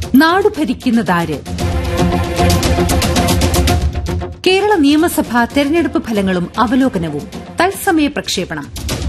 നാട് ഭരിക്കുന്നതാര് കേരള നിയമസഭാ തെരഞ്ഞെടുപ്പ് ഫലങ്ങളും അവലോകനവും തത്സമയ പ്രക്ഷേപണം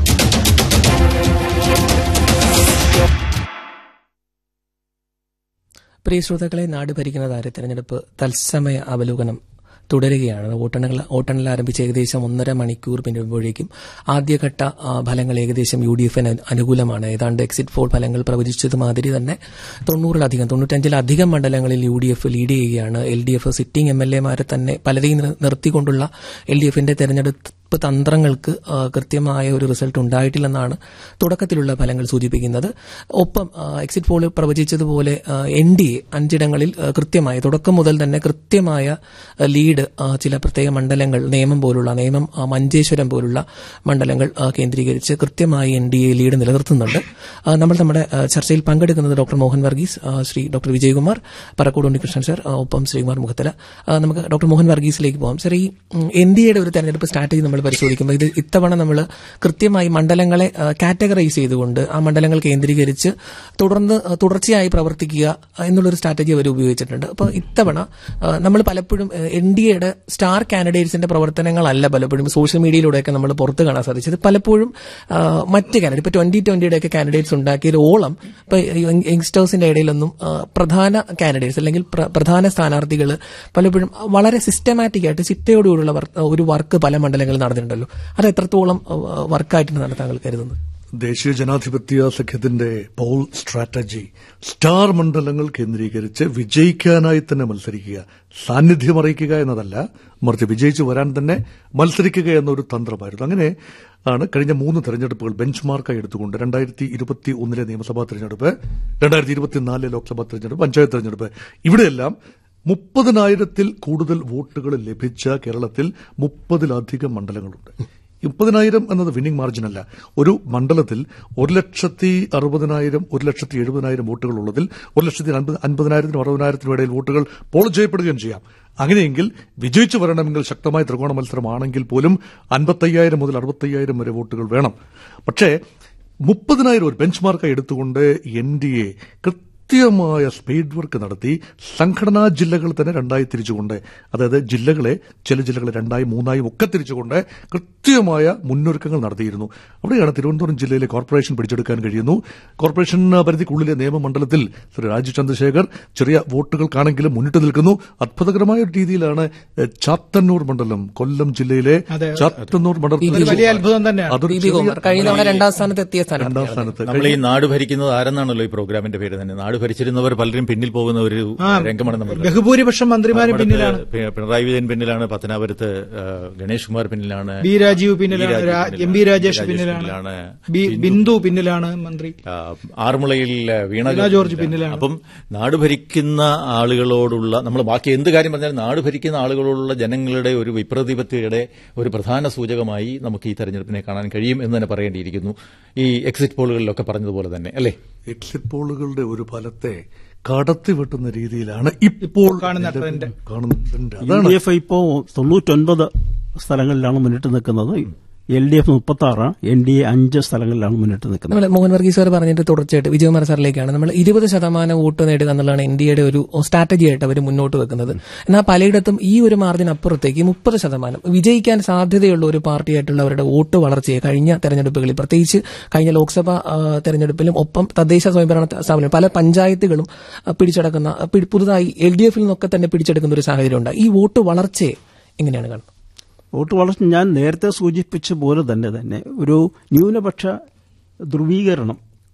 പ്രിയ ശ്രോതാക്കളെ നാട് ഭരിക്കുന്നതാരെ തെരഞ്ഞെടുപ്പ് തത്സമയ അവലോകനം തുടരുകയാണ് വോട്ടെണ്ണൽ വോട്ടെണ്ണൽ ആരംഭിച്ച് ഏകദേശം ഒന്നര മണിക്കൂർ പിന്നിടുമ്പോഴേക്കും ആദ്യഘട്ട ആ, ഫലങ്ങൾ ഏകദേശം യു ഡി എഫിന് അനുകൂലമാണ് ഏതാണ്ട് എക്സിറ്റ് പോൾ ഫലങ്ങൾ പ്രവചിച്ചതുമാതിരി തന്നെ തൊണ്ണൂറിലധികം തൊണ്ണൂറ്റഞ്ചിലധികം മണ്ഡലങ്ങളിൽ യു ഡി എഫ് ലീഡ് ചെയ്യുകയാണ് L D F sitting M L എമാരെ തന്നെ പലരെയും നിർ- നിർത്തിക്കൊണ്ടുള്ള എൽ ഡി എഫിന്റെ തെരഞ്ഞെടുപ്പ് തന്ത്രങ്ങൾക്ക് ആ, കൃത്യമായ ഒരു റിസൾട്ട് ഉണ്ടായിട്ടില്ലെന്നാണ് തുടക്കത്തിലുള്ള ഫലങ്ങൾ സൂചിപ്പിക്കുന്നത് ഒപ്പം ആ, എക്സിറ്റ് പോൾ പ്രവചിച്ചതുപോലെ എൻ ഡി എ അഞ്ചിടങ്ങളിൽ ആ, കൃത്യമായ തുടക്കം മുതൽ തന്നെ കൃത്യമായ ആ, ലീഡ് ആ, ചില പ്രത്യേക മണ്ഡലങ്ങൾ നിയമം പോലുള്ള നിയമം ആ, മഞ്ചേശ്വരം പോലുള്ള മണ്ഡലങ്ങൾ ആ, കേന്ദ്രീകരിച്ച് കൃത്യമായി എൻ ഡി എ ലീഡ് നിലനിർത്തുന്നുണ്ട് ആ, നമ്മൾ നമ്മുടെ ആ, ചർച്ചയിൽ പങ്കെടുക്കുന്നത് ഡോക്ടർ മോഹൻ വർഗീസ് ആ, ശ്രീ ഡോക്ടർ വിജയകുമാർ പറക്കോട് ഉണ്ണികൃഷ്ണൻ സർ ആ, ഒപ്പം ശ്രീകുമാർ മുഖത്തല ആ, നമുക്ക് ഡോക്ടർ മോഹൻ വർഗീസിലേക്ക് പോകാം സർ ഈ എൻ ഡി എയുടെ ഒരു തെരഞ്ഞെടുപ്പ് സ്ട്രാറ്റജി നമ്മൾ പരിശോധിക്കുമ്പോൾ ഇത് ഇത്തവണ നമ്മൾ കൃത്യമായി മണ്ഡലങ്ങളെ കാറ്റഗറൈസ് ചെയ്തുകൊണ്ട് ആ മണ്ഡലങ്ങൾ കേന്ദ്രീകരിച്ച് തുടർന്ന് ആ, തുടർച്ചയായി പ്രവർത്തിക്കുക ആ, എന്നുള്ളൊരു സ്ട്രാറ്റജി അവർ ഉപയോഗിച്ചിട്ടുണ്ട് അപ്പോൾ ഇത്തവണ ആ, നമ്മൾ പലപ്പോഴും എൻ ഡി എയുടെ സ്റ്റാർ കാൻഡിഡേറ്റ്സിന്റെ പ്രവർത്തനങ്ങളല്ല പലപ്പോഴും സോഷ്യൽ മീഡിയയിലൂടെയൊക്കെ നമ്മൾ പുറത്ത് കാണാൻ സാധിച്ചത് പലപ്പോഴും ആ, മറ്റ് കാൻഡിഡേറ്റ് ഇപ്പൊ ട്വന്റി ട്വന്റിയുടെ ഒക്കെ കാൻഡിഡേറ്റ്സ് ഉണ്ടാക്കിയ ഒരു ഓളം ഇപ്പൊ യങ്സ്റ്റേഴ്സിന്റെ ഇടയിലൊന്നും ആ, പ്രധാന കാൻഡിഡേറ്റ്സ് അല്ലെങ്കിൽ പ്ര- പ്രധാന സ്ഥാനാർത്ഥികൾ പലപ്പോഴും വളരെ സിസ്റ്റമാറ്റിക് ആയിട്ട് ചിട്ടയോടുകൂടിയുള്ള വർ- ഒരു വർക്ക് പല മണ്ഡലങ്ങളിൽ നടന്നിട്ടുണ്ടല്ലോ അത് എത്രത്തോളം വർക്കായിട്ടാണ് താങ്കൾ കരുതുന്നത് ദേശീയ ജനാധിപത്യ സഖ്യത്തിന്റെ പോൾ സ്ട്രാറ്റജി സ്റ്റാർ മണ്ഡലങ്ങൾ കേന്ദ്രീകരിച്ച് വിജയിക്കാനായി തന്നെ മത്സരിക്കുക സാന്നിധ്യം അറിയിക്കുക എന്നതല്ല മറിച്ച് വിജയിച്ചു വരാൻ തന്നെ മത്സരിക്കുക എന്നൊരു തന്ത്രമായിരുന്നു അങ്ങനെ ആണ് കഴിഞ്ഞ മൂന്ന് തെരഞ്ഞെടുപ്പുകൾ ബെഞ്ച് മാർക്കായി എടുത്തുകൊണ്ട് രണ്ടായിരത്തി ഇരുപത്തി ഒന്നിലെ നിയമസഭാ തെരഞ്ഞെടുപ്പ് രണ്ടായിരത്തി ഇരുപത്തിനാലിലെ ലോക്സഭാ തെരഞ്ഞെടുപ്പ് പഞ്ചായത്ത് തെരഞ്ഞെടുപ്പ് ഇവിടെയെല്ലാം മുപ്പതിനായിരത്തിൽ കൂടുതൽ വോട്ടുകൾ ലഭിച്ച കേരളത്തിൽ മുപ്പതിലധികം മണ്ഡലങ്ങളുണ്ട് മുപ്പതിനായിരം എന്നത് വിന്നിംഗ് മാർജിൻ അല്ല ഒരു മണ്ഡലത്തിൽ ഒരു ലക്ഷത്തി അറുപതിനായിരം ഒരു ലക്ഷത്തി എഴുപതിനായിരം വോട്ടുകൾ ഉള്ളതിൽ ഒരു ലക്ഷത്തി അൻപത് അൻപതിനായിരത്തിനും അറുപതിനായിരത്തിനും ഇടയിൽ വോട്ടുകൾ പോൾ ചെയ്യപ്പെടുകയും ചെയ്യാം അങ്ങനെയെങ്കിൽ വിജയിച്ചു വരണമെങ്കിൽ ശക്തമായ ത്രികോണ മത്സരമാണെങ്കിൽ പോലും അൻപത്തയ്യായിരം മുതൽ അറുപത്തയ്യായിരം വരെ വോട്ടുകൾ വേണം പക്ഷേ മുപ്പതിനായിരം ഒരു ബെഞ്ച് മാർക്കായി എടുത്തുകൊണ്ട് എൻ ഡി എ കൃത്യമായ സ്പീഡ് വർക്ക് നടത്തി സംഘടനാ ജില്ലകൾ തന്നെ രണ്ടായി തിരിച്ചുകൊണ്ട് അതായത് ജില്ലകളെ ചില ജില്ലകളെ രണ്ടായി മൂന്നായും ഒക്കെ തിരിച്ചുകൊണ്ട് കൃത്യമായ മുന്നൊരുക്കങ്ങൾ നടത്തിയിരുന്നു അവിടെയാണ് തിരുവനന്തപുരം ജില്ലയിലെ കോർപ്പറേഷൻ പിടിച്ചെടുക്കാൻ കഴിയുന്നു കോർപ്പറേഷൻ പരിധിക്കുള്ളിലെ നിയമമണ്ഡലത്തിൽ ശ്രീ രാജീവ് ചന്ദ്രശേഖർ ചെറിയ വോട്ടുകൾക്കാണെങ്കിലും മുന്നിട്ട് നിൽക്കുന്നു അത്ഭുതകരമായ ഒരു രീതിയിലാണ് എഹ്, ചാത്തന്നൂർ മണ്ഡലം കൊല്ലം ജില്ലയിലെ അതെ. ചാത്തന്നൂർ മണ്ഡലത്തിൽ ഒരു വലിയ അത്ഭുതം തന്നെയാണ് അതൊരു ബി ബി ചെറിയ- കുമാർ കഴിഞ്ഞ തവണ രണ്ടാം സ്ഥാനത്ത് എത്തിയ രണ്ടാം സ്ഥാനം സ്ഥാനത്ത് നമ്മൾ ഈ നാട് ഭരിക്കുന്നത് ആരെന്നാണല്ലോ ഈ പ്രോഗ്രാമിന്റെ പേര് തന്നെ നാട് ഭരിച്ചിരുന്നവർ പലരും പിന്നിൽ പോകുന്ന ഒരു ആ, രംഗമാണ് നമ്മൾ ബഹുഭൂരിപക്ഷം മന്ത്രിമാരും നമ്മുടെ പിന്നിലാണ് പി- പിണറായി വിജയൻ പിന്നിലാണ് പത്തനാപുരത്ത് ആ, ഗണേഷ് കുമാർ പിന്നിലാണ് ബി രാജീവ് പിന്നിലാണ് ബി രാജീവ് രാ- പിന്നിലാണ്. എം ബി രാജേഷ് രാജേഷ് പിന്നിലാണ് പിന്നിലാണ്. ബി- ബിന്ദു പിന്നിലാണ് മന്ത്രി ആ, ആറന്മുളയിൽ വീണ വീണ ജോർജ് പിന്നിലാണ്. അപ്പം നാട് ഭരിക്കുന്ന ആളുകളോടുള്ള നമ്മൾ ബാക്കി എന്ത് കാര്യം പറഞ്ഞാലും നാട് ഭരിക്കുന്ന ആളുകളോടുള്ള ജനങ്ങളുടെ ഒരു വിപ്രതിപത്തിയുടെ ഒരു പ്രധാന സൂചകമായി നമുക്ക് ഈ തെരഞ്ഞെടുപ്പിനെ കാണാൻ കഴിയും എന്ന് തന്നെ പറയേണ്ടിയിരിക്കുന്നു ഈ എക്സിറ്റ് പോളുകളിലൊക്കെ പറഞ്ഞതുപോലെ തന്നെ അല്ലേ എക്സിറ്റ് പോളുകളുടെ ഒരു ഫലത്തെ കടത്തിവെട്ടുന്ന രീതിയിലാണ് ഇപ്പോൾ കാണുന്ന നിലവിൽ ട്രെൻഡ്. കാണുന്ന ട്രെൻഡ് യു അതാണ് ഡി എഫ് ഇപ്പോൾ തൊണ്ണൂറ്റൊൻപത് സ്ഥലങ്ങളിലാണ് മുന്നിട്ട് നിൽക്കുന്നത് എൽ ഡി എഫ് മുപ്പത്തി ആറ് എൻ ഡി എ അഞ്ച് സ്ഥലങ്ങളിലാണ് മുന്നിട്ട് നിൽക്കുന്നത് നമ്മൾ മോഹൻ വർഗീസ് സാർ പറഞ്ഞിട്ട് തുടർച്ചയായിട്ട് വിജയകുമാർ സാറിലേക്കാണ് നമ്മൾ ഇരുപത് ശതമാനം വോട്ട് നേടുക എന്നുള്ളതാണ് ഇന്ത്യയുടെ ഒരു സ്ട്രാറ്റജി ആയിട്ട് അവർ മുന്നോട്ട് വെക്കുന്നത് എന്നാൽ പലയിടത്തും ഈ ഒരു മാർജിൻ അപ്പുറത്തേക്ക് മുപ്പത് ശതമാനം വിജയിക്കാൻ സാധ്യതയുള്ള ഒരു പാർട്ടിയായിട്ടുള്ള അവരുടെ വോട്ട് വളർച്ചയെ കഴിഞ്ഞ തെരഞ്ഞെടുപ്പുകളിൽ പ്രത്യേകിച്ച് കഴിഞ്ഞ ലോക്സഭാ ആ, തെരഞ്ഞെടുപ്പിലും ഒപ്പം തദ്ദേശ സ്വയംഭരണ സ്ഥാപനം പല പഞ്ചായത്തുകളും ആ, പിടിച്ചടക്കുന്ന ആ, പി- പുതുതായി എൽ ഡി എഫിൽ നിന്നൊക്കെ തന്നെ പിടിച്ചെടുക്കുന്ന ഒരു സാഹചര്യം ഉണ്ട് ഈ വോട്ട് വളർച്ചയെ എങ്ങനെയാണ് കാണുന്നത് വോട്ട് വളർച്ച ഞാൻ നേരത്തെ സൂചിപ്പിച്ച പോലെ തന്നെ തന്നെ ഒരു ന്യൂനപക്ഷ ധ്രുവീകരണം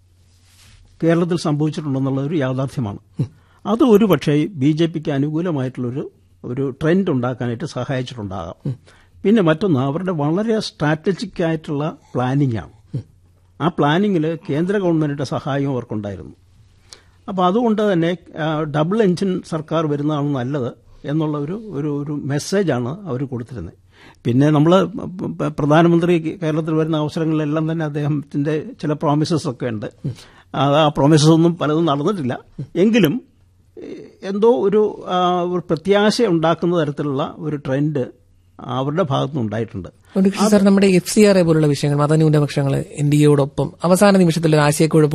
കേരളത്തിൽ സംഭവിച്ചിട്ടുണ്ടെന്നുള്ള ഒരു യാഥാർത്ഥ്യമാണ് അത് ഒരു പക്ഷേ ബി ജെ പിക്ക് അനുകൂലമായിട്ടുള്ളൊരു ഒരു ട്രെൻഡ് ഉണ്ടാക്കാനായിട്ട് സഹായിച്ചിട്ടുണ്ടാകാം പിന്നെ മറ്റൊന്ന് അവരുടെ വളരെ സ്ട്രാറ്റജിക് ആയിട്ടുള്ള പ്ലാനിംഗ് ആണ് ആ പ്ലാനിങ്ങിൽ കേന്ദ്ര ഗവൺമെന്റിന്റെ സഹായവും അവർക്കുണ്ടായിരുന്നു അപ്പോൾ അതുകൊണ്ട് തന്നെ ആ, ഡബിൾ എഞ്ചിൻ സർക്കാർ വരുന്നതാണ് നല്ലത് എന്നുള്ള ഒരു ഒരു ഒരു മെസ്സേജാണ് അവർ കൊടുത്തിരുന്നത് പിന്നെ നമ്മൾ പ്രധാനമന്ത്രി കേരളത്തിൽ വരുന്ന അവസരങ്ങളിലെല്ലാം തന്നെ അദ്ദേഹത്തിന്റെ ചില പ്രോമിസസ് ഒക്കെ ഉണ്ട് അത് ആ പ്രോമിസസ് ഒന്നും പലതും നടന്നിട്ടില്ല എങ്കിലും ഏഹ്, എന്തോ ഒരു ആ, ഒരു പ്രത്യാശ ഉണ്ടാക്കുന്ന തരത്തിലുള്ള ഒരു ട്രെൻഡ് അവരുടെ ഭാഗത്തുനിന്ന് ഉണ്ടായിട്ടുണ്ട് സാർ നമ്മുടെ എഫ് സി ആർ എ പോലുള്ള വിഷയങ്ങൾ മതന്യൂനപക്ഷങ്ങൾ എൻ ഡി എയോടൊപ്പം അവസാന നിമിഷത്തിൽ ഒരു ആശയക്കുഴപ്പം